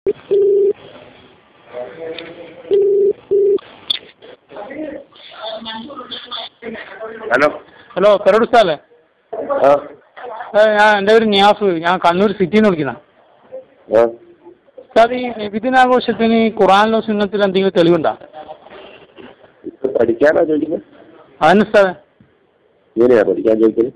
Hello hello Karode ഉസ്താദല്ലേ ആ ഏ, ഞാൻ എൻ്റെ പേര് നിയാഫ് ഞാൻ കണ്ണൂർ സിറ്റിയിൽ നിന്ന് വിളിക്കുന്ന ആ ഉസ്താദ് ഈ നബിദിനാഘോഷത്തിന് ഖുറാനിലോ സുന്നത്തിലോ എന്തെങ്കിലും തെളിവുണ്ടോ ഇപ്പൊ പഠിക്കാനാ ചോദിക്കുന്നത് അതന്നെ ഉസ്താദ് ഇങ്ങനെയാ പഠിക്കാൻ ചോദിക്കുന്നത്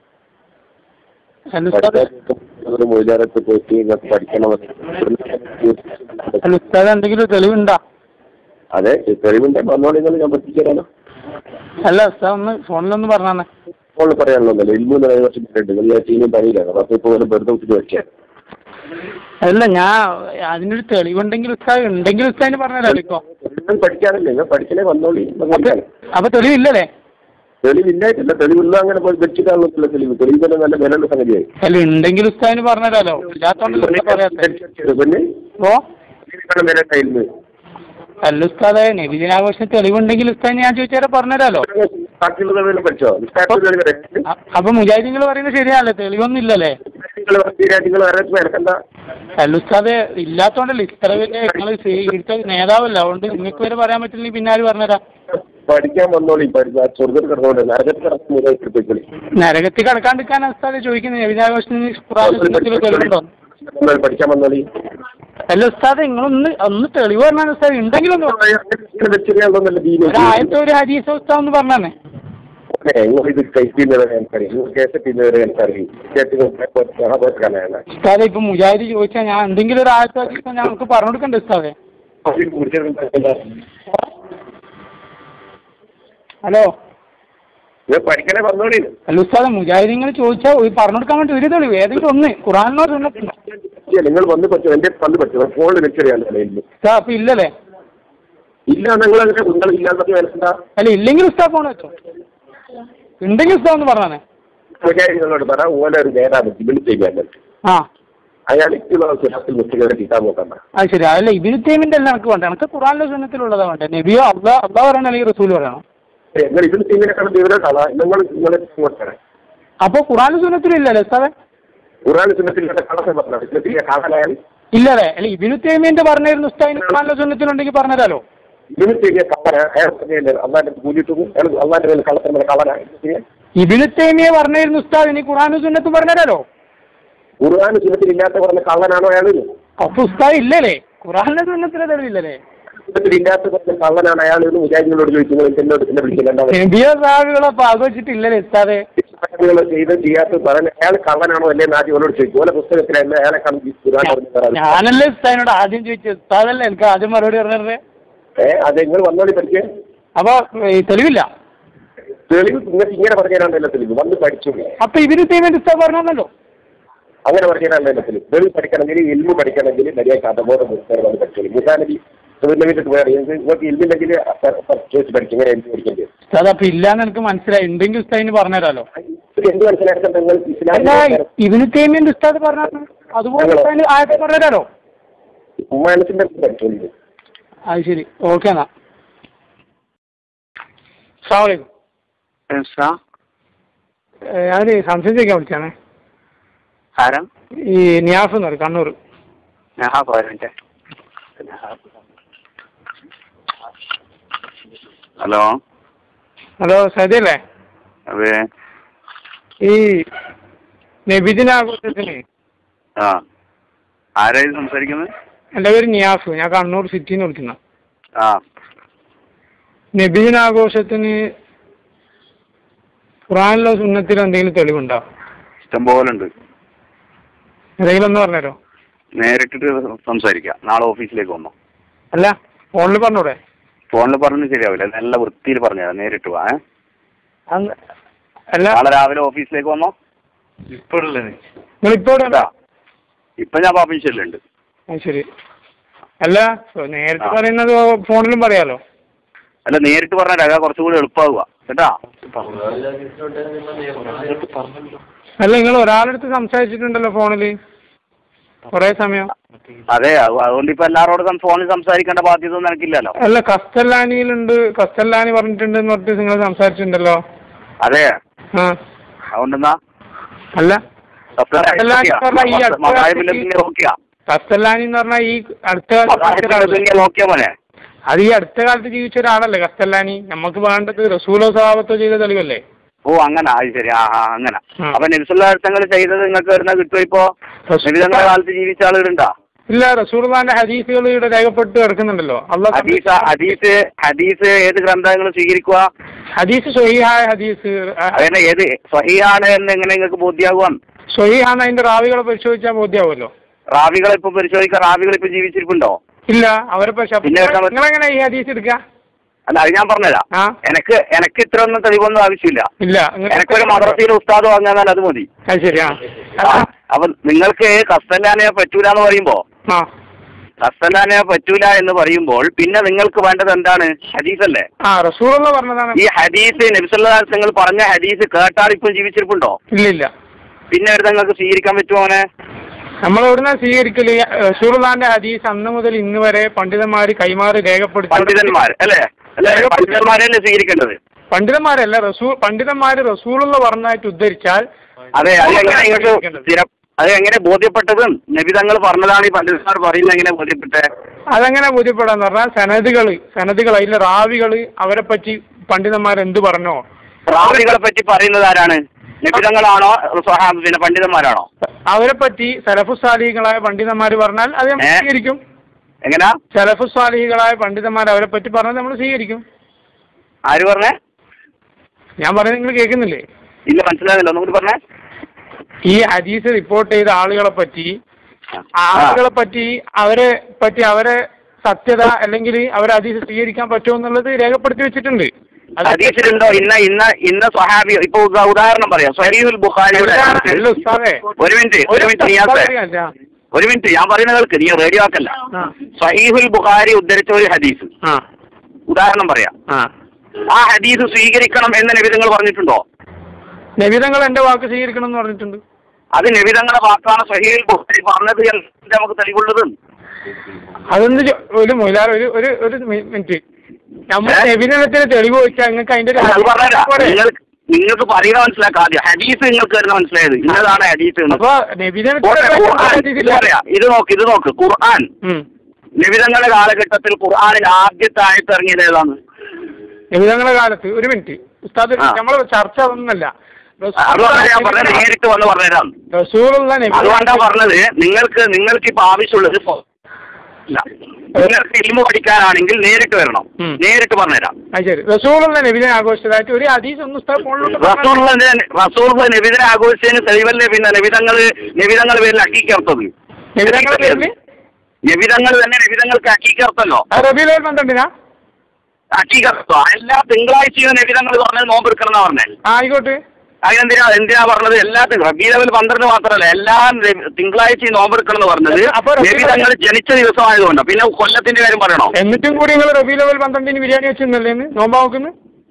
അല്ല ഉസ്താദ് ഒരു മൊയിലാറത്ത് പോയിട്ട് ഇങ്ങോട്ട് പഠിക്കണം അല്ല ഉസ്താദ് എന്തെങ്കിലും തെളിവുണ്ടോ അതെ തെളിവുണ്ട് വന്നോളി നിങ്ങൾ ഞാൻ പഠിപ്പിച്ചു തരാനോ അല്ല ഉസ്താദ് ഒന്ന് ഫോണിലൊന്ന് പറഞ്ഞാണേ ഫോണിൽ പറയാനുള്ളതല്ലോ ഇൽമൂന്ന് കൈവച്ചിട്ടുണ്ട് നിങ്ങൾ ഞാൻ ടീമും പണിയിലാണ് അപ്പൊ ഇപ്പോൾ ഒരു വെറുതെ വിട്ടിട്ട് വെക്കാൻ അല്ല ഞാൻ അതിനൊരു തെളിവുണ്ടെങ്കിൽ ഉസ്താദ് ഉണ്ടെങ്കിൽ ഉസ്താദിന് പറഞ്ഞുതരാം ഇപ്പൊ തെളിവ് പഠിക്കാനല്ലേ നിങ്ങൾ പഠിക്കണേ വന്നോളി നിങ്ങൾ പഠിക്കാൻ അപ്പൊ തെളിവില്ലല്ലേ തെളിവില്ലായിട്ടില്ല തെളിവുള്ള അങ്ങനെ പോയി വെച്ചിട്ടാണല്ലോ തെളിവ് തെളിവ് തന്നെ നല്ല വിലയുള്ള സംഗതിയായി അല്ല ഉണ്ടെങ്കിൽ ഉസ്താദിന് പറഞ്ഞുതരാലോ ഇല്ലാത്തോണ്ടല്ലോ പറയാത്തെ പിന്നെ ഓ വില ടൈലിന് അല്ല ഉസ്താദെ നബിദിനാഘോഷം തെളിവുണ്ടെങ്കിൽ ഉസ്താദിന് ഞാൻ ചോദിച്ചാൽ പറഞ്ഞുതരാലോ ബാക്കിയുള്ള വേല പഠിച്ചോ നിസ്കാരത്തിൽ തെളിവ് വരെ. അ- അപ്പൊ മുജാഹിദീങ്ങൾ പറയുന്നത് ശരിയാണല്ലേ തെളിവൊന്നും ഇല്ലല്ലേ നിങ്ങൾ നിങ്ങൾ ആരാച്ചും എനക്കെന്താ അല്ല ഉസ്താദെ ഇല്ലാത്തോണ്ടല്ലേ ഇത്ര വലിയ നിങ്ങൾ ഇവിടുത്തെ നേതാവല്ല അതുകൊണ്ട് നിങ്ങൾക്ക് വരെ പറയാൻ പറ്റില്ലെങ്കിൽ പിന്നെ ആര് പറഞ്ഞുതരാം പഠിക്കാൻ വന്നോളി പഠിച്ച സ്വർഗത്തിൽ കിടന്നോളി നരകത്തിൽ കിടക്കുന്ന മുതൽ പോയിക്കോളി നരകത്തിൽ കടക്കാണ്ടിരിക്കാനാണ് ഉസ്താദെ ചോദിക്കുന്നത് നബിദിനാഘോഷത്തിന് ഖുറാനിലോ തെളിവുണ്ടോ നിങ്ങൾ പഠിക്കാൻ വന്നോളി അല്ല ഉസ്താദെ നിങ്ങളൊന്ന് ഒന്ന് തെളിവ് പറഞ്ഞാൽ ഉസ്താദ് ഉണ്ടെങ്കിലൊന്ന് വെച്ചിരിക്കാനുള്ള ദീന ഒരു ആയത്തെ ഒരു ഹദീസ ഉസ്താദ് ഒന്ന് പറഞ്ഞാണേ നിങ്ങൾ ഇത് കഴിക്കുന്നവരെ എനിക്കറിയാം നിങ്ങൾ കേസറ്റിന്നവരെ എനിക്കറിയാം കേട്ടിങ്ങനെ ഉസ്താദെ ഇപ്പൊ മുജാഹിദ് ചോദിച്ചാൽ ഞാൻ എന്തെങ്കിലും ഒരു ആയത്തെ ഹദീസ ഞങ്ങൾക്ക് പറഞ്ഞു കൊടുക്കണ്ടേ ഉസ്താദെ ഹലോ നിങ്ങൾ പഠിക്കണേ വന്നോളി അല്ല ഉസ്താദെ മുജാഹിദീങ്ങൾ ചോദിച്ചാൽ ഒരു പറഞ്ഞു കൊടുക്കാൻ വേണ്ടി ഒരു തെളിവ് ഏതെങ്കിലും ഒന്ന് ഖുറാനിനോ സുന്നത്തിനോ നിങ്ങൾ വന്ന് പറ്റും എൻ്റെ വന്ന് പറ്റും ഫോണിൽ വെച്ചറിയാമല്ലോ ഉസ്താദ് അപ്പൊ ഇല്ലല്ലേ ഇല്ല നിങ്ങൾ അങ്ങനെ നിങ്ങൾ ഇല്ലാതെ മനസ്സിലാ അല്ല ഇല്ലെങ്കിൽ ഉസ്താദ് ഫോൺ വെച്ചോ ഉണ്ടെങ്കിൽ ഉസ്താദ് ഒന്ന് പറഞ്ഞേ മുജാഹിദികളോട് പറ ഓല ഒരു നേതാവ് ജിബിൽ ചെയ്യാൻ ആ അയാൾ ഇഷ്ടമുള്ള സുഹൃത്തിൽ മുസ്ലിങ്ങളെ കിട്ടാൻ നോക്കണ്ട അത് ശരി അതല്ല ഇബിന് തേമിന്റെ അല്ല എനിക്ക് വേണ്ട എനിക്ക് ഖുറാനിലെ സുന്നത്തിലുള്ളതാ വേണ്ടേ നബിയോ അബ്ബാ അബ്ബാ പറയണ അല്ലെങ്കിൽ റസൂൽ പറയണം നിങ്ങൾ ഇതിൽ ഇങ്ങനെ കണ്ട് വിവരം കാണാം നിങ്ങൾ നിങ്ങളെ ഇങ്ങോട്ട് അപ്പോൾ ഖുറാനിലെ സുന്നത്തിലില്ലല്ലേ ഉസ്താദെ ഖുറാൻ സുന്നത്തിലുള്ള കളസം പറഞ്ഞാൽ ഇന്നത്തെ കാണാനായാൽ ഇല്ലല്ലേ അല്ല ഇബിനു തേമിന്റെ പറഞ്ഞിരുന്നു ഉസ്താദിന് ഖുറാനിലെ സുന്നത്തിലുണ്ടെങ്കിൽ പറഞ്ഞുതരാലോ ഇതിന് ചെറിയ കള്ളന അയാൾ പറഞ്ഞില്ലേ അള്ളാന്റെ കൂലിയിട്ടു അള്ളാന്റെ മേലെ കള്ളത്തിന് കളന ഇബിനു തേമിയെ പറഞ്ഞിരുന്നു ഉസ്താദ് ഇനി ഖുറാനും സുന്നത്തും പറഞ്ഞുതരാലോ ഖുർആൻ സുന്നത്തിൽ ഇല്ലാത്ത പറഞ്ഞ കള്ളനാണോ അയാൾ അപ്പൊ ഉസ്താദ് ഇല്ലല്ലേ ഖുറാനിലെ സുന്നത്തിലെ തെളിവില്ലല്ലേ സുന്നത്തിൽ ഇല്ലാത്ത പറഞ്ഞ കള്ളനാണ് അയാൾ എന്ന് മുജാഹിദിനോട് ചോദിക്കുന്നത് എന്നോട് എന്നെ വിളിക്കുന്നുണ്ടോ നബിയോ സാഹിബുകളെ പാകവച്ചിട്ടില്ലല്ലേ ഉസ്താദെ നിങ്ങൾ ചെയ്ത് ചെയ്യാത്ത പറഞ്ഞ അയാൾ കള്ളനാണോ അല്ലേ എന്ന് ആദ്യം അവനോട് ചോദിക്കും ഓലെ പുസ്തകത്തിലല്ല അയാളെ കണ്ട് ഖുർആൻ പറഞ്ഞു ഞാനല്ലേ ഉസ്താദിനോട് ആദ്യം ചോദിച്ചത് ഉസ്താദല്ലേ എനിക്ക് ആദ്യം മറുപടി പറഞ്ഞത് ഏഹ് അത് നിങ്ങൾ വന്നോളി പഠിക്കേ അപ്പൊ ഈ തെളിവില്ല തെളിവ് നിങ്ങൾക്ക് ഇങ്ങനെ പറഞ്ഞു തരാണ്ടല്ലോ തെളിവ് വന്ന് പഠിച്ചു അപ്പൊ ഇബിനു തേമിന്റെ ഉസ്താദ് പറഞ്ഞല്ലോ അങ്ങനെ പറഞ്ഞു തരാണ്ടല്ലോ തെളിവ് തെളിവ് പഠിക്കണമെങ്കിൽ ഇൽമു പഠിക്കണമെങ്കിൽ വലിയ കഥബോധം പുസ്തകം വന്ന് പഠിച്ചോളൂ മുസാനബി സുഹൃത്തുക്കളിൽ വേറെ നിങ്ങൾക്ക് ഇൽമില്ലെങ്കിൽ ചോദിച്ച് പഠിക്കും ഇങ്ങനെ എനിക്ക് പഠിക്കേണ്ടി വരും ഉസ്താദ് അപ്പൊ ഇല്ലാന്ന് എനിക്ക് മനസ്സിലായി ഉണ്ടെങ്കിൽ ഉസ്താദിന് പറഞ്ഞുതരാലോ ഇത് എന്ത് മനസ്സിലാക്കാൻ നിങ്ങൾ അല്ല ഇസ്ലാമിക ഇബിനു തേമിന്റെ ഉസ്താദ് പറഞ്ഞു അതുപോലെ ഉസ്താദിന് ആയത്തെ പറഞ്ഞുതരാലോ ഉമ്മാനത്തിന്റെ പഠിച്ചോളൂ അത് ശരി ഓക്കെ എന്നാ അസ്സാം ഞാൻ സംശയം ചോദിക്കാൻ വിളിച്ചാണേ ആരാ ഈ നിയാഫ് എന്ന് പറയും കണ്ണൂർ ഞാൻ പോരട്ടെ ഹലോ ഹലോ സജിയല്ലേ അതെ ഈ നബിദിനാഘോഷത്തിന് ആ ആരായിരുന്നു സംസാരിക്കുന്നത് എൻ്റെ പേര് നിയാഫ് ഞാൻ കണ്ണൂർ സിറ്റിന്ന് വിളിക്കുന്ന ആ നബിദിനാഘോഷത്തിന് ഖുറാനിലോ സുന്നത്തിലോ എന്തെങ്കിലും തെളിവുണ്ടോ ഇഷ്ടംപോലെ ഉണ്ട് എന്തെങ്കിലും ഒന്ന് പറഞ്ഞുതരോ നേരിട്ടിട്ട് സംസാരിക്കാം നാളെ ഓഫീസിലേക്ക് വന്നോ അല്ല ഫോണിൽ പറഞ്ഞൂടെ ഫോണിൽ പറഞ്ഞ് ശരിയാവില്ല നല്ല വൃത്തിയിൽ പറഞ്ഞുതരാം നേരിട്ട് വാ ഏ? അന്ന് അല്ല നാളെ രാവിലെ ഓഫീസിലേക്ക് വന്നോ നിങ്ങൾ ഇപ്പോൾ ഇതാ. ഇപ്പൊ ഞാൻ ഓഫീസിലുണ്ട് അത് ശരി അല്ല സോ- നേരത്തെ ആ. പറയുന്നത് ഫോണിലും പറയാലോ അല്ല നേരിട്ട് പറഞ്ഞാൽ രക കുറച്ചുകൂടി എളുപ്പമാവുക കേട്ടാ അല്ല നിങ്ങൾ ഒരാളെടുത്ത് സംസാരിച്ചിട്ടുണ്ടല്ലോ ഫോണിൽ കുറേ സമയം അതെ അത് അതുകൊണ്ട് ഇപ്പൊ എല്ലാവരോടും ഫോണിൽ സംസാരിക്കേണ്ട ബാധ്യത ഒന്നും എനിക്കില്ലല്ലോ അല്ല കസ്റ്റല്ലാനിയിലുണ്ട് കസ്റ്റല്ലാനി പറഞ്ഞിട്ടുണ്ട് എന്ന് പറഞ്ഞിട്ട് നിങ്ങൾ സംസാരിച്ചിട്ടുണ്ടല്ലോ അതെ ആ അതുകൊണ്ടെന്നാ അല്ല കസ്റ്റല്ലാനി പറഞ്ഞ ഈ അടുത്ത മതായ കാലത്ത് ബില്ലത്തിന്റെ ഓക്കെയാ കസ്തല്ലാനി എന്ന് പറഞ്ഞാൽ ഈ അടുത്ത കാലത്ത് ജീവിച്ച ഒരാളല്ലേ? ദുനിയ നോക്കിയ പോലെ അത് ഈ അടുത്ത കാലത്ത് ജീവിച്ച ഒരാളല്ലേ കസ്തല്ലാനി നമുക്ക് വേണ്ടത് റസൂലോ സ്വഭാവത്തോ ചെയ്ത തെളിവല്ലേ ഓ അങ്ങനെ അത് ശരി ആ ആ അങ്ങനെ ആ. അപ്പൊ നബിസുല്ലാർത്ഥങ്ങൾ ചെയ്തത് നിങ്ങൾക്ക് വരുന്ന കിട്ടുമോ ഇപ്പോ റസൂൽ- നബിതങ്ങളുടെ കാലത്ത് ജീവിച്ച ആളുകളുണ്ടോ ഇല്ല റസൂർഖാന്റെ ഹദീസുകൾ ഇവിടെ രേഖപ്പെട്ട് കിടക്കുന്നുണ്ടല്ലോ അള്ളാഹ് ഹദീസ് ഹദീസ് ഹദീസ് ഏത് ഗ്രന്ഥങ്ങൾ സ്വീകരിക്കുക ഹദീസ് സ്വഹീഹായ ഹദീസ് അതന്നെ ഏത് സ്വഹിയാണ് എന്ന് എങ്ങനെ നിങ്ങൾക്ക് ബോധ്യാകുവാൻ സ്വഹീഹാന്ന് അതിന്റെ റാവികളെ പരിശോധിച്ചാൽ ബോധ്യമാവുമല്ലോ റാവികളെ ഇപ്പൊ പരിശോധിക്കാൻ റാവികൾ ഇപ്പൊ ജീവിച്ചിരിപ്പുണ്ടോ ഇല്ല അവരെ പക്ഷെ പിന്നെ എടുക്കാൻ പറ്റും. നിങ്ങളെങ്ങനെ ഈ ഹദീസ് എടുക്കുക അല്ല അത് ഞാൻ പറഞ്ഞുതരാം ആ എനിക്ക് എനിക്ക് ഇത്ര ഒന്നും തെളിവൊന്നും ആവശ്യമില്ല ഇല്ല ഇങ്ങനെ- എനിക്കൊരു മദ്രസയിൽ ഉസ്താദ് വാങ്ങാന്നാൽ അത് മതി അത് ശരി ആ ആ, അപ്പൊ നിങ്ങൾക്ക് കസ്തല്ലാനെ പറ്റൂല എന്ന് പറയുമ്പോ ആ കസ്തല്ലാനെ പറ്റൂല എന്ന് പറയുമ്പോൾ പിന്നെ നിങ്ങൾക്ക് വേണ്ടത് എന്താണ് ഹദീസല്ലേ ആ റസൂൾ എന്ന് പറഞ്ഞതാണ് ഈ ഹദീസ് നബിസല്ലാസ് നിങ്ങൾ പറഞ്ഞ ഹദീസ് കേട്ടാൽ ഇപ്പം ജീവിച്ചിരിപ്പുണ്ടോ ഇല്ല ഇല്ല പിന്നെ ഒരു നിങ്ങൾക്ക് സ്വീകരിക്കാൻ പറ്റുമോ അവനെ നമ്മൾ എവിടുന്ന സ്വീകരിക്കല് റസൂർഖാന്റെ ഹദീസ് അന്ന് മുതൽ ഇന്ന് വരെ പണ്ഡിതന്മാര് കൈമാറി രേഖപ്പെടുത്തി പണ്ഡിതന്മാർ അല്ലേ അല്ലെ പണ്ഡിതന്മാരല്ലേ സ്വീകരിക്കേണ്ടത് പണ്ഡിതന്മാരല്ല റസൂൾ പണ്ഡിതന്മാര് റസൂലുള്ള പറഞ്ഞായിട്ട് ഉദ്ധരിച്ചാൽ അതെ അത് എങ്ങനെ നിങ്ങൾക്ക് സ്ഥിരം അത് എങ്ങനെ ബോധ്യപ്പെട്ടത് നബിതങ്ങൾ പറഞ്ഞതാണ് ഈ പണ്ഡിതന്മാർ പറയുന്നത് എങ്ങനെ ബോധ്യപ്പെട്ടെ അതെങ്ങനെ ബോധ്യപ്പെടാന്ന് പറഞ്ഞാൽ സനതുകള് സനതുകൾ അതിലെ റാവികള് അവരെ പറ്റി പണ്ഡിതന്മാർ എന്ത് പറഞ്ഞോ റാവികളെ പറ്റി പറയുന്നത് ആരാണ് നബിതങ്ങളാണോ സ്വഹാബ് പിന്നെ പണ്ഡിതന്മാരാണോ അവരെ പറ്റി സലഫുസാലിഹികളായ പണ്ഡിതന്മാർ പറഞ്ഞാൽ അത് നമ്മൾ ഏ? സ്വീകരിക്കും എങ്ങനാ സലഫുസാലിഹികളായ പണ്ഡിതന്മാർ അവരെ പറ്റി പറഞ്ഞാൽ നമ്മൾ സ്വീകരിക്കും ആര് പറഞ്ഞേ ഞാൻ പറഞ്ഞത് നിങ്ങൾ കേൾക്കുന്നില്ലേ ഇല്ല മനസ്സിലാകുന്നില്ല ഒന്നും കൂടി പറഞ്ഞേ ഈ ഹദീസ് റിപ്പോർട്ട് ചെയ്ത ആളുകളെ പറ്റി ആ ആളുകളെ പറ്റി അവരെ പറ്റി അവരെ സത്യത അല്ലെങ്കിൽ അവരെ ഹദീസ് സ്വീകരിക്കാൻ പറ്റുമോ എന്നുള്ളത് രേഖപ്പെടുത്തി വെച്ചിട്ടുണ്ട് അത് ഹദീസിലുണ്ടോ ഇന്ന ഇന്ന ഇന്ന സ്വഹാബി ഇപ്പൊ ഉദാ- ഉദാഹരണം പറയാം സഹീഹുൽ ബുഖാരിയുടെ അല്ല ഉസ്താദേ. ഒരു മിനിറ്റ് ഒരു മിനിറ്റ് നിയാസേ ആ. ഒരു മിനിറ്റ് ഞാൻ പറയുന്ന കേൾക്ക് നീ റേഡിയോ ആക്കല്ല ആ. സഹീഹുൽ ബുഖാരി ഉദ്ധരിച്ച ഒരു ഹദീസ് ആ ഉദാഹരണം പറയാം ആ ആ ഹദീസ് സ്വീകരിക്കണം എന്ന് നബിതങ്ങൾ പറഞ്ഞിട്ടുണ്ടോ നബിതങ്ങൾ എന്റെ വാക്ക് സ്വീകരിക്കണം എന്ന് പറഞ്ഞിട്ടുണ്ട് അത് നബിതങ്ങളുടെ വാക്കാണ് സഹീൽ ബുഖാരി പറഞ്ഞത് എന്ന് നമുക്ക് തെളിവുള്ളത് അതൊന്ന് ചോ- ഒരു മൊയിലാർ ഒരു ഒരു ഒരു മി- മിനിറ്റ് നമ്മൾ ഏ? നബിദിനത്തിന് തെളിവ് വെച്ചാൽ നിങ്ങൾക്ക് അതിന്റെ ഒരു അത് പറഞ്ഞാ പോരെ? നിങ്ങൾക്ക് നിങ്ങൾക്ക് പറയുന്ന മനസ്സിലാക്കാം ആദ്യം ഹദീസ് നിങ്ങൾക്ക് വരുന്ന മനസ്സിലായത് ഇന്നതാണ് ഹദീസ് എന്ന് അപ്പൊ നബിദിനത്തിന് പോട്ടെ, ഖുർആൻ ഇതില്ല. ഇത് പറയാം ഇത് നോക്ക് ഇത് നോക്ക് ഖുർആൻ ഉം. നബിതങ്ങളുടെ കാലഘട്ടത്തിൽ ഖുർആനിൽ ആദ്യത്തെ ആയത്ത് ഇറങ്ങിയത് ഏതാണ് നബിതങ്ങളുടെ കാലത്ത് ഒരു മിനിറ്റ് ഉസ്താദ് ആ. നമ്മളെ ചർച്ച അതൊന്നല്ല അതുകൊണ്ടാണ് ഞാൻ പറഞ്ഞത് നേരിട്ട് വന്ന് പറഞ്ഞുതരാം റസൂലുള്ള നബി അതുകൊണ്ടാ പറഞ്ഞത് നിങ്ങൾക്ക് നിങ്ങൾക്ക് ഇപ്പൊ ആവശ്യമുള്ളത് ഇപ്പൊ ഇല്ല. നിങ്ങൾക്ക് ഇൽമു പഠിക്കാനാണെങ്കിൽ നേരിട്ട് വരണം ഉം. നേരിട്ട് പറഞ്ഞുതരാം ആ ശരി റസൂലുള്ള നബിദിന ആഘോഷിച്ചതായിട്ട് ഒരു ഹദീസ് ഒന്ന് ഉസ്താദ് ഫോണിലോട്ട് പറഞ്ഞാൽ റസൂൽ റസൂൽ നബിതനെ ആഘോഷിച്ചതിന് തെളിവല്ലേ പിന്നെ നബിതങ്ങൾ നബിതങ്ങൾ പേരിൽ അക്കീക്കർത്തത് നബിതങ്ങളുടെ പേരില് നബിതങ്ങൾ തന്നെ നബിതങ്ങൾക്ക് അക്കീക്കർത്തല്ലോ റബിയിലെ പന്ത്രണ്ടിനാ അക്കീകർത്തോ എല്ലാ തിങ്കളാഴ്ചയും നബിതങ്ങൾ പറഞ്ഞത് നോമ്പെടുക്കണം എന്നാ പറഞ്ഞേ ആ ആയിക്കോട്ടെ അതിനെന്തിനാ എന്തിനാ പറഞ്ഞത് എല്ലാ റബി ലെവൽ പന്ത്രണ്ട് മാത്രമല്ല എല്ലാ നെ- തിങ്കളാഴ്ചയും നോമ്പെടുക്കണം എന്ന് പറഞ്ഞത് അപ്പൊ റബീ നബി തങ്ങൾ ജനിച്ച ദിവസമായതുകൊണ്ട് പിന്നെ കൊല്ലത്തിന്റെ കാര്യം പറയണോ എന്നിട്ടും കൂടി നിങ്ങൾ റബി ലെവൽ പന്ത്രണ്ടിന് ബിരിയാണി വെച്ചിരുന്നല്ലേ ഇന്ന് നോമ്പാ നോക്കുന്നു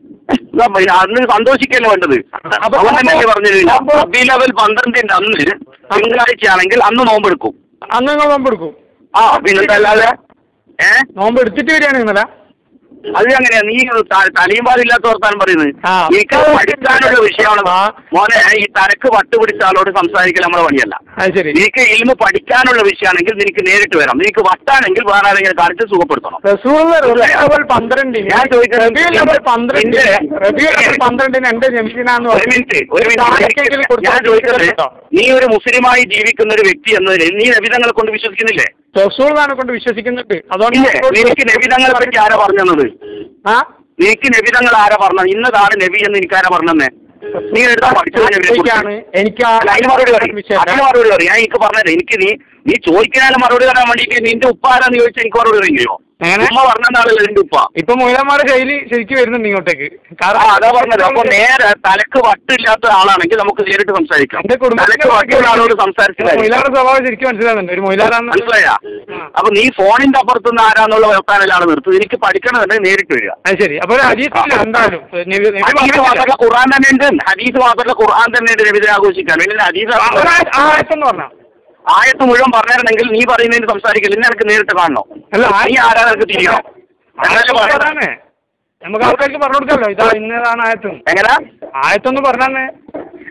ഇതാ പിന്നെ അന്ന് സന്തോഷിക്കല്ലേ വേണ്ടത് അപ്പൊ- അതുകൊണ്ട് തന്നെ പറഞ്ഞത് അപ്പൊ- റബി ലെവൽ പന്ത്രണ്ടിന്റെ അന്ന് തിങ്കളാഴ്ച ആണെങ്കിൽ അന്ന് നോമ്പെടുക്കും അന്ന് നിങ്ങൾ നോമ്പ് എടുക്കും ആ പിന്നെന്താ അല്ലാതെ ഏ നോമ്പ് എടുത്തിട്ട് ബിരിയാണി നിന്നല്ല അത് അങ്ങനെയാ നീ ത- തലയും പാടില്ലാത്ത വർത്താനം പറയുന്നത് ആ. എനിക്ക് പഠിക്കാനുള്ള വിഷയമാണ് ആ. മോനെ ഈ തലക്ക് വട്ട് പിടിച്ച ആളോട് സംസാരിക്കൽ നമ്മുടെ പണിയല്ല അത് ശരി നിനക്ക് ഇൽമ പഠിക്കാനുള്ള വിഷയമാണെങ്കിൽ നിനക്ക് നേരിട്ട് വരാം നിനക്ക് വട്ടാണെങ്കിൽ വേറെ ആരെങ്കിലും കാണിച്ച് സുഖപ്പെടുത്തണം റസൂലുള്ള റബി ലെവൽ പന്ത്രണ്ടിന് ഞാൻ ചോദിക്കുന്നത് റബി ലെവൽ പന്ത്രണ്ടിന് നിന്റെ- റബി ലെവൽ പന്ത്രണ്ടിന് എന്റെ ജംഷീനാന്ന് ഒരു മിനിറ്റ് ഒരു മിനിറ്റ് ഞാൻ ചോദിച്ചത് നീ ഒരു മുസ്ലിമായി ജീവിക്കുന്ന ഒരു വ്യക്തി എന്നതിന് നീ നബിതങ്ങളെ കൊണ്ട് വിശ്വസിക്കുന്നില്ലേ റസൂള്ളാനെ കൊണ്ട് വിശ്വസിക്കുന്നുണ്ട് അതുകൊണ്ട് ഇല്ലേ നിനക്ക് നബിതങ്ങളെ പറ്റി ആരാ പറഞ്ഞത് ആ നിനക്ക് നബിതങ്ങൾ ആരാ പറഞ്ഞത് ഇന്നതാണ് നബി എന്ന് എനിക്ക് ആരാ പറഞ്ഞതന്നെ നീ എടുത്താ പഠിച്ചത് നബിയെ എനിക്കാണ് കുറിച്ച്. എനിക്ക് ആ അല്ല, അതിന് മറുപടി പറയും വിഷയം അതിന് മറുപടി പറയും ഞാൻ എനിക്ക് പറഞ്ഞത് എനിക്ക് നീ നീ ചോദിക്കാനും മറുപടി തരാൻ വേണ്ടിയിട്ട് നിന്റെ ഉപ്പ ആരാന്ന് ചോദിച്ചാൽ എനിക്ക് മറുപടി പറയോ എങ്ങനെ? ഉമ്മ പറഞ്ഞാളല്ലേ നിന്റെ ഉപ്പ ഇപ്പൊ മൊയിലാമാരുടെ ശൈലി ശരിക്കും വരുന്നുണ്ട് ഇങ്ങോട്ടേക്ക് ആ അതാ പറഞ്ഞത് അപ്പൊ നേരെ തലക്ക് വട്ടില്ലാത്ത ആളാണെങ്കിൽ നമുക്ക് നേരിട്ട് സംസാരിക്കാം എന്റെ തലക്ക് വട്ടുള്ള ആളോട് സംസാരിച്ചില്ല മൊയിലാറുടെ സ്വഭാവം ശരിക്കും മനസ്സിലാകുന്നുണ്ട് ഒരു മൊയിലാറാന്ന് മനസ്സിലായ അപ്പൊ നീ ഫോണിന്റെ അപ്പുറത്തുനിന്ന് ആരാന്നുള്ള വർത്താനിലാണ് നിർത്തുന്നത് എനിക്ക് പഠിക്കണമെന്നുണ്ടെങ്കിൽ നേരിട്ട് വരിക അത് ശരി അപ്പൊ ഒരു ഹദീസില്ല എന്തായാലും നബി- നബി ഹദീസ് പറഞ്ഞില്ല. മാത്രമല്ല ഖുർആൻ തന്നെ ഉണ്ട് ഹദീസ് മാത്രമല്ല ഖുർആൻ തന്നെ ഉണ്ട് നബിദിനെ ആഘോഷിക്കാൻ പിന്നെ ഹദീസ് ആ, ഒരു ആയ- ആ ആയത്തെന്ന് പറഞ്ഞ ആയത്ത് മുഴുവൻ പറഞ്ഞിരുന്നെങ്കിൽ നീ പറയുന്നതിന് സംസാരിക്കില്ല ഇന്നെ എനിക്ക് നേരിട്ട് കാണണോ അല്ല, നീ ആരാ നിനക്ക് തിരിയണോ അങ്ങനെ പറയണം. അതാണ് നമുക്ക് ആൾക്കാർക്ക് പറഞ്ഞു കൊടുക്കാമല്ലോ ഇതാ ഇന്നതാണ് ആയത്തും എങ്ങനെ ആയത്തൊന്ന് പറഞ്ഞേ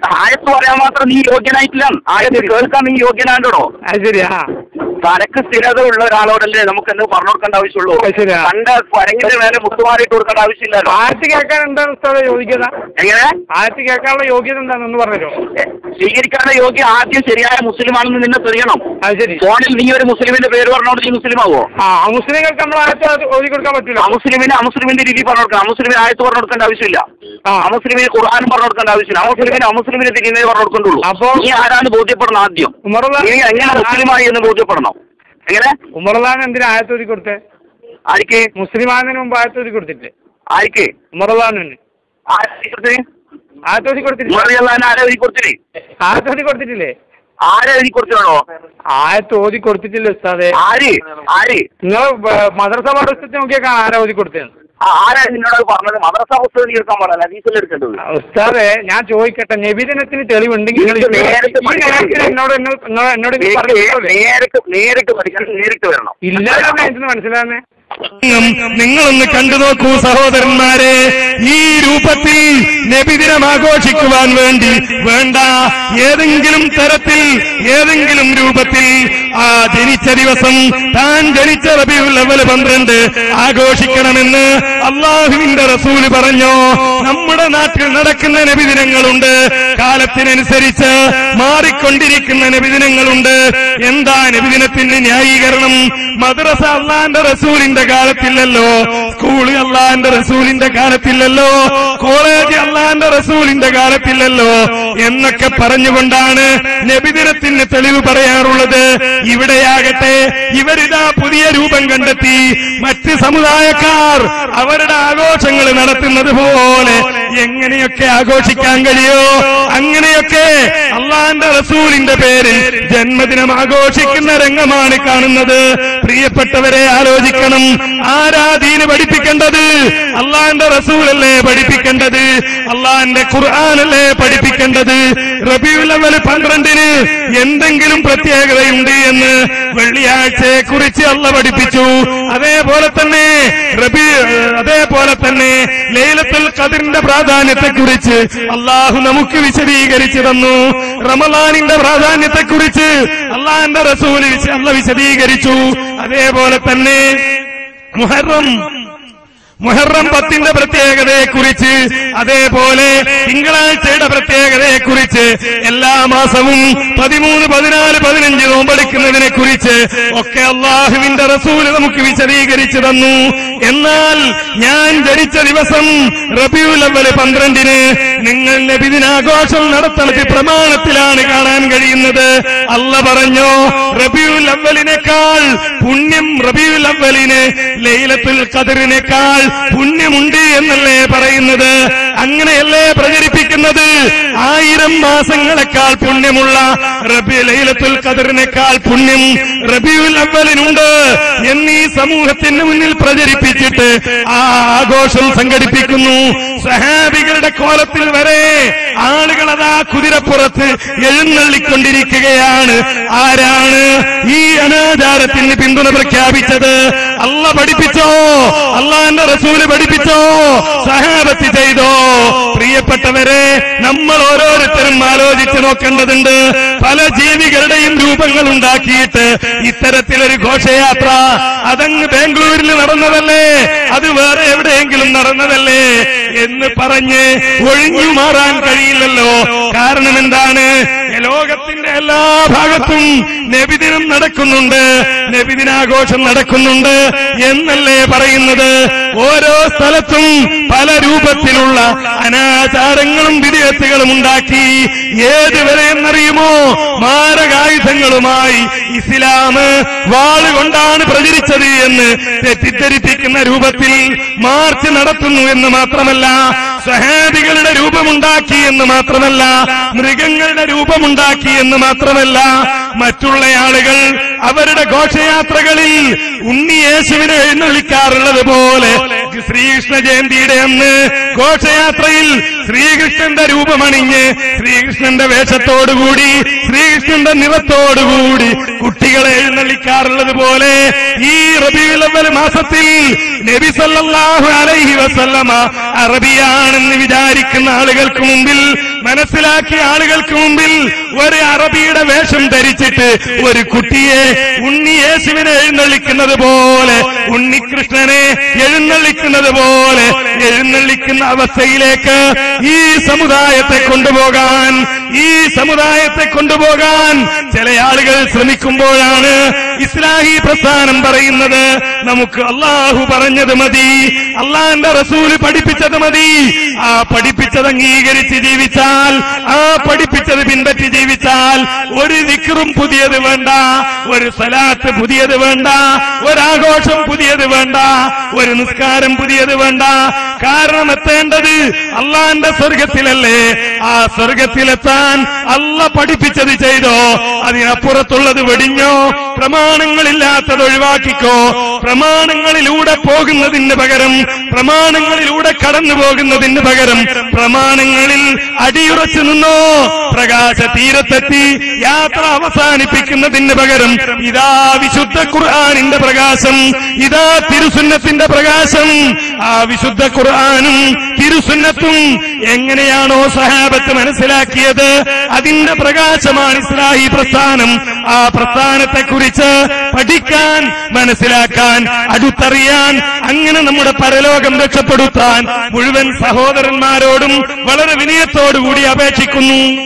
ആയത്ത് പറയാൻ മാത്രം നീ യോഗ്യനായിട്ടില്ല ആയത്ത് കേൾക്കാൻ നീ യോഗ്യനാണ്ടോ അത് ശരി ആ തനക്ക് സ്ഥിരത ഉള്ള ഒരാളോടല്ലേ നമുക്ക് എന്ത് പറഞ്ഞു കൊടുക്കേണ്ട ആവശ്യമുള്ളൂ അത് ശരിയാ. കണ്ട കുരങ്ങിന്റെ മേലെ മുത്തുമാറിയിട്ട് കൊടുക്കേണ്ട ആവശ്യമില്ലല്ലോ ആയത്ത് കേൾക്കാൻ എന്താണ് ഉസ്താദെ യോഗ്യത എങ്ങനെ ആയത്ത് കേൾക്കാനുള്ള യോഗ്യത എന്താണെന്ന് പറഞ്ഞല്ലോ സ്വീകരിക്കാനുള്ള യോഗ്യ ആദ്യം ശരിയായ മുസ്ലിമാണെന്ന് നിന്നെ തെളിയണം അത് ശരി ഫോണിൽ നീ ഒരു മുസ്ലിമിന്റെ പേര് പറഞ്ഞോണ്ട് നീ മുസ്ലിം ആവോ ആ മുസ്ലിങ്ങൾക്ക് നമ്മൾ ആയത്ത് ഓതി കൊടുക്കാൻ പറ്റില്ല അമുസ്ലിമിന് അമുസ്ലിമിന്റെ രീതി പറഞ്ഞു കൊടുക്കണം അമുസ്ലിമിന് ആയത്ത് പറഞ്ഞു കൊടുക്കേണ്ട ആവശ്യമില്ല ആ. അമുസ്ലിമിന് ഖുർആാനും പറഞ്ഞു കൊടുക്കേണ്ട ആവശ്യമില്ല അമുസ്ലിമിന് അമുസ്ലിമിനെ തിരിയുന്നേ പറഞ്ഞു കൊടുക്കണ്ടുള്ളൂ അപ്പോ- നീ ആരാന്ന് ബോധ്യപ്പെടണം ആദ്യം ഉമറുള്ള നീ എങ്ങനെ മുസ്ലിമായി എന്ന് ബോധ്യപ്പെടണം എങ്ങനെ ഉമറുള്ളാൻ എന്തിനാ ആയത്ത് ഓതി കൊടുത്തേ ആർക്ക് മുസ്ലിം ആകുന്നതിന് മുമ്പ് ആയത്ത് ഓതി കൊടുത്തില്ലേ ആർക്ക് ഉമറുള്ളാനിന് ആരെ കൊടുത്തില്ലേ ആയത്ത് ഓതി കൊടുത്തില്ലേ ഉമറിയല്ലാൻ ആരെ എഴുതി കൊടുത്തില്ലേ ആയത്ത് ഓതി കൊടുത്തിട്ടില്ലേ ആരെ എഴുതി കൊടുത്തിട്ടാണോ ആയത്ത് ഓതി കൊടുത്തിട്ടില്ല ഉസ്താദെ ആര് ആര് നിങ്ങൾ മദ്രസ പാഠപുസ്തകത്തിൽ നോക്കിയാൽ കാണാം ആരാ ഓതി കൊടുത്തത് ആ, ആരാ നിന്നോട് പറഞ്ഞത് മദ്രസ പുസ്തകം നീ എടുക്കാൻ പാടില്ല ഹദീസിൽ എടുക്കേണ്ടത് ഉസ്താദെ ഞാൻ ചോദിക്കട്ടെ നബിദിനത്തിന് തെളിവുണ്ടെങ്കിൽ നിങ്ങൾ ഇത് നേരത്തെ ഈ നേരത്തിൽ എന്നോട് എന്നോട് നിങ്ങൾ- എന്നോട് നിങ്ങൾ നേരിട്ട് പറഞ്ഞിട്ടില്ലേ? നേരിട്ട് നേരിട്ട് പഠിക്കണം നേരിട്ട് വരണം ഇല്ല എന്ന് മനസ്സിലാകുന്നേ നിങ്ങളൊന്ന് കണ്ടു നോക്കൂ സഹോദരന്മാരെ ഈ രൂപത്തിൽ നബിദിനം ആഘോഷിക്കുവാൻ വേണ്ടി വേണ്ട ഏതെങ്കിലും തരത്തിൽ ഏതെങ്കിലും രൂപത്തിൽ ആ ജനിച്ച ദിവസം താൻ ജനിച്ച റബിയുൽ അവൽ പന്ത്രണ്ട് ആഘോഷിക്കണമെന്ന് അള്ളാഹുവിന്റെ റസൂല് പറഞ്ഞോ നമ്മുടെ നാട്ടിൽ നടക്കുന്ന നബിദിനങ്ങളുണ്ട് കാലത്തിനനുസരിച്ച് മാറിക്കൊണ്ടിരിക്കുന്ന നബിദിനങ്ങളുണ്ട് എന്താ നബിദിനത്തിന്റെ ന്യായീകരണം മദ്രസ അള്ളാന്റെ റസൂലിന്റെ കാലത്തില്ലല്ലോ സ്കൂള് അള്ളാന്റെ റസൂലിന്റെ കാലത്തില്ലല്ലോ കോളേജ് അള്ളാന്റെ റസൂലിന്റെ കാലത്തില്ലല്ലോ എന്നൊക്കെ പറഞ്ഞുകൊണ്ടാണ് നബിദിനത്തിന് തെളിവ് പറയാറുള്ളത് ഇവിടെയാകട്ടെ ഇവരിതാ പുതിയ രൂപം കണ്ടെത്തി മറ്റ് സമുദായക്കാർ അവരുടെ ആഘോഷങ്ങൾ നടത്തുന്നത് പോലെ എങ്ങനെയൊക്കെ ആഘോഷിക്കാൻ കഴിയോ അങ്ങനെയൊക്കെ അള്ളാന്റെ റസൂലിന്റെ പേരിൽ ജന്മദിനം ആഘോഷിക്കുന്ന രംഗമാണ് കാണുന്നത് പ്രിയപ്പെട്ടവരെ ആലോചിക്കണം ആരാ ദീന് പഠിപ്പിക്കേണ്ടത് അള്ളാന്റെ റസൂലല്ലേ പഠിപ്പിക്കേണ്ടത് അള്ളാന്റെ ഖുർആാനല്ലേ പഠിപ്പിക്കേണ്ടത് റബിയുൽ അവൽ പന്ത്രണ്ടിന് എന്തെങ്കിലും പ്രത്യേകതയുണ്ട് എന്ന് വെള്ളിയാഴ്ചയെ കുറിച്ച് അള്ള പഠിപ്പിച്ചു അതേപോലെ തന്നെ റബി അതേപോലെ തന്നെ ലൈലത്തുൽ ഖദറിന്റെ പ്രാധാന്യത്തെ കുറിച്ച് അള്ളാഹു നമുക്ക് വിശദീകരിച്ചു തന്നു റമലാനിന്റെ പ്രാധാന്യത്തെ കുറിച്ച് അള്ളാഹിന്റെ റസൂല് വിശ- അള്ള വിശദീകരിച്ചു അതേപോലെ തന്നെ മുഹറം മുഹറം പത്തിന്റെ പ്രത്യേകതയെ കുറിച്ച് അതേപോലെ തിങ്കളാഴ്ചയുടെ പ്രത്യേകതയെ കുറിച്ച് എല്ലാ മാസവും പതിമൂന്ന് പതിനാല് പതിനഞ്ച് നോമ്പെടുക്കുന്നതിനെ കുറിച്ച് ഒക്കെ അള്ളാഹുവിന്റെ റസൂല് നമുക്ക് വിശദീകരിച്ചു തന്നു എന്നാൽ ഞാൻ ജനിച്ച ദിവസം റബിയുൽ അവല് പന്ത്രണ്ടിന് നിങ്ങൾ നബിദിനാഘോഷം നടത്തുന്നത് പ്രമാണത്തിലാണ് കാണാൻ കഴിയുന്നത് അല്ല പറഞ്ഞോ റബിയുൽ അവലിനേക്കാൾ പുണ്യം റബിയുൽ അവലിന് ലൈലത്തുൽ ഖദറിനേക്കാൾ പുണ്യമുണ്ട് എന്നല്ലേ പറയുന്നത് അങ്ങനെയല്ലേ പ്രചരിപ്പിക്കുന്നത് ആയിരം മാസങ്ങളെക്കാൾ പുണ്യമുള്ള റബി ലൈലത്തുൽ ഖദറിനേക്കാൾ പുണ്യം റബിയുൽ അവലിനുണ്ട് എന്നീ സമൂഹത്തിന് മുന്നിൽ പ്രചരിപ്പിച്ചിട്ട് ആ ആഘോഷം സംഘടിപ്പിക്കുന്നു സഹാബികളുടെ കോലത്തിൽ വരെ ആളുകൾ അതാ കുതിരപ്പുറത്ത് എഴുന്നള്ളിക്കൊണ്ടിരിക്കുകയാണ് ആരാണ് ഈ അനാചാരത്തിന് പിന്തുണ പ്രഖ്യാപിച്ചത് അല്ല പഠിപ്പിച്ചോ അള്ളാന്റെ റസൂല് പഠിപ്പിച്ചോ സഹാബത്ത് ചെയ്തോ പ്രിയപ്പെട്ടവരെ നമ്മൾ ഓരോരുത്തരും ആലോചിച്ച് നോക്കേണ്ടതുണ്ട് പല ജീവികളുടെയും രൂപങ്ങൾ ഉണ്ടാക്കിയിട്ട് ഇത്തരത്തിലൊരു ഘോഷയാത്ര അതങ്ങ് ബാംഗ്ലൂരിൽ നടന്നതല്ലേ അത് വേറെ എവിടെയെങ്കിലും നടന്നതല്ലേ എന്ന് പറഞ്ഞ് ഒഴിഞ്ഞു മാറാൻ കഴിയില്ലല്ലോ കാരണം എന്താണ് ലോകത്തിന്റെ എല്ലാ ഭാഗത്തും നബിദിനം നടക്കുന്നുണ്ട് നബിദിനാഘോഷം നടക്കുന്നുണ്ട് എന്നല്ലേ പറയുന്നത് ഓരോ സ്ഥലത്തും പല രൂപത്തിലുള്ള അനാചാരങ്ങളും വിധേയത്തുകളും ഉണ്ടാക്കി ഏതുവരെ എന്നറിയുമോ മാരകായുധങ്ങളുമായി ഇസ്ലാം വാളുകൊണ്ടാണ് പ്രചരിച്ചത് എന്ന് തെറ്റിദ്ധരിപ്പിക്കുന്ന രൂപത്തിൽ മാർച്ച് നടത്തുന്നു എന്ന് മാത്രമല്ല സഹാബികളുടെ രൂപമുണ്ടാക്കി എന്ന് മാത്രമല്ല മൃഗങ്ങളുടെ രൂപമുണ്ടാക്കി എന്ന് മാത്രമല്ല മറ്റുള്ള ആളുകൾ അവരുടെ ഘോഷയാത്രകളിൽ ഉണ്ണിയേശുവിനെ എഴുന്നള്ളിക്കാറുള്ളത് പോലെ ശ്രീകൃഷ്ണ ജയന്തിയുടെ അന്ന് ഘോഷയാത്രയിൽ ശ്രീകൃഷ്ണന്റെ രൂപമണിഞ്ഞ് ശ്രീകൃഷ്ണന്റെ വേഷത്തോടുകൂടി ശ്രീകൃഷ്ണന്റെ നിറത്തോടുകൂടി കുട്ടികളെ എഴുന്നള്ളിക്കാറുള്ളത് പോലെ ഈ റബിയുലവൽ മാസത്തിൽ നബി സല്ലല്ലാഹു അലൈഹി വസല്ലമ അറബിയാണെന്ന് വിചാരിക്കുന്ന ആളുകൾക്ക് മുമ്പിൽ മനസ്സിലാക്കിയ ആളുകൾക്ക് മുമ്പിൽ ഒരു അറബിയുടെ വേഷം ധരിച്ചിട്ട് ഒരു കുട്ടിയെ ഉണ്ണി യേശുവിനെ എഴുന്നള്ളിക്കുന്നത് പോലെ ഉണ്ണികൃഷ്ണനെ എഴുന്നള്ളിക്കുന്നത് പോലെ എഴുന്നള്ളിക്കുന്ന അവസ്ഥയിലേക്ക് ഈ സമുദായത്തെ കൊണ്ടുപോകാൻ ഈ സമുദായത്തെ കൊണ്ടുപോകാൻ ചില ആളുകൾ ശ്രമിക്കുമ്പോഴാണ് ഇസ്ലാഹി പ്രസ്ഥാനം പറയുന്നത് നമുക്ക് അള്ളാഹു പറഞ്ഞത് മതി അള്ളാന്റെ റസൂല് പഠിപ്പിച്ചത് മതി ആ പഠിപ്പിച്ചത് അംഗീകരിച്ച് ജീവിച്ചാൽ ആ പഠിപ്പിച്ചത് പിൻപറ്റി ജീവിച്ചാൽ ഒരു ദിക്റും പുതിയത് വേണ്ട ഒരു സലാത്ത് പുതിയത് വേണ്ട ഒരാഘോഷം പുതിയത് വേണ്ട ഒരു നിസ്കാരം പുതിയത് വേണ്ട കാരണം എത്തേണ്ടത് അള്ളാന്റെ സ്വർഗത്തിലല്ലേ ആ സ്വർഗത്തിലെത്താൻ അല്ല പഠിപ്പിച്ചത് ചെയ്തോ അതിനപ്പുറത്തുള്ളത് വെടിഞ്ഞോ പ്രമാണങ്ങളില്ലാത്തത് ഒഴിവാക്കിക്കോ പ്രമാണങ്ങളിലൂടെ പോകുന്നതിന് പകരം പ്രമാണങ്ങളിലൂടെ കടന്നു പോകുന്നതിന് പകരം പ്രമാണങ്ങളിൽ അടിയുറച്ചു നിന്നോ പ്രകാശ തീരത്തെത്തി യാത്ര അവസാനിപ്പിക്കുന്നതിന് പകരം ഇതാ വിശുദ്ധ ഖുർആാനിന്റെ പ്രകാശം ഇതാ തിരുസുന്നത്തിന്റെ പ്രകാശം ആ വിശുദ്ധ ഖുർആാനും തിരുസുന്നത്തും എങ്ങനെയാണോ സഹാബത്ത് മനസ്സിലാക്കിയത് അതിന്റെ പ്രകാശമാണ് ഇസ്ലാഹി പ്രസ്ഥാനം ആ പ്രസ്ഥാനത്തെ കുറിച്ച് പഠിക്കാൻ മനസ്സിലാക്കാൻ അടുത്തറിയാൻ അങ്ങനെ നമ്മുടെ പരലോകം രക്ഷപ്പെടുത്താൻ മുഴുവൻ സഹോദരന്മാരോടും വളരെ വിനയത്തോടുകൂടി അപേക്ഷിക്കുന്നു